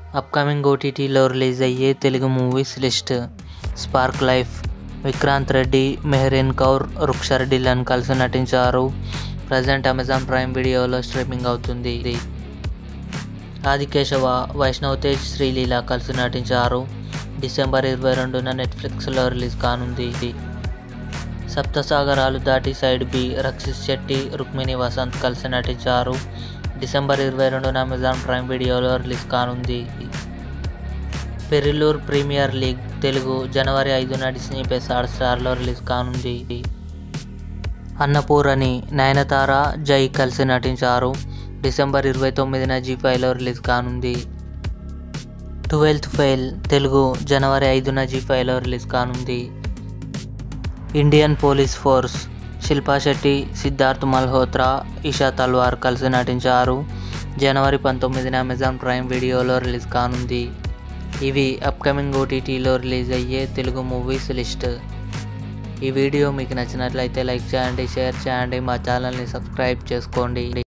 upcoming ఓటీటీలో release అయ్యే Telugu movies list spark life Vikranth Reddy Mehreen Kaur Rukshar Dhillon కలిసి నటించారు ప్రజెంట్ అమెజాన్ ప్రైమ్ వీడియోలో స్ట్రీమింగ్ అవుతుంది ఆదికేశవ వైష్ణవ్ తేజ్ శ్రీలీల కలిసి నటించారు డిసెంబర్ ఇరవై రెండున నెట్ఫ్లిక్స్లో రిలీజ్ కానుంది సప్తసాగరాలు దాటి సైడ్ బి రక్షిత్ శెట్టి రుక్మిణి వసంత్ కలిసి నటించారు డిసెంబర్ ఇరవై రెండున అమెజాన్ ప్రైమ్ వీడియోలో రిలీజ్ కానుంది పెరిల్లూర్ ప్రీమియర్ లీగ్ తెలుగు జనవరి ఐదున డిస్నీ ప్లస్ స్టార్లో రిలీజ్ కానుంది అన్నపూర్ణి నయనతార జై కలిసి నటించారు డిసెంబర్ ఇరవై తొమ్మిదిన జీ ఫైవ్లో రిలీజ్ కానుంది ట్వెల్త్ ఫెయిల్ తెలుగు జనవరి ఐదున జీ ఫైవ్లో రిలీజ్ కానుంది Indian police force Shilpa Shetty Siddharth Malhotra Isha Talwar కలిసి నటించారు జనవరి పంతొమ్మిదిన అమెజాన్ ప్రైమ్ వీడియోలో రిలీజ్ కానుంది ఇవి అప్కమింగ్ ఓటీటీలో రిలీజ్ అయ్యే తెలుగు మూవీస్ లిస్ట్ ఈ వీడియో మీకు నచ్చినట్లయితే లైక్ చేయండి షేర్ చేయండి మా ఛానల్ని సబ్స్క్రైబ్ చేసుకోండి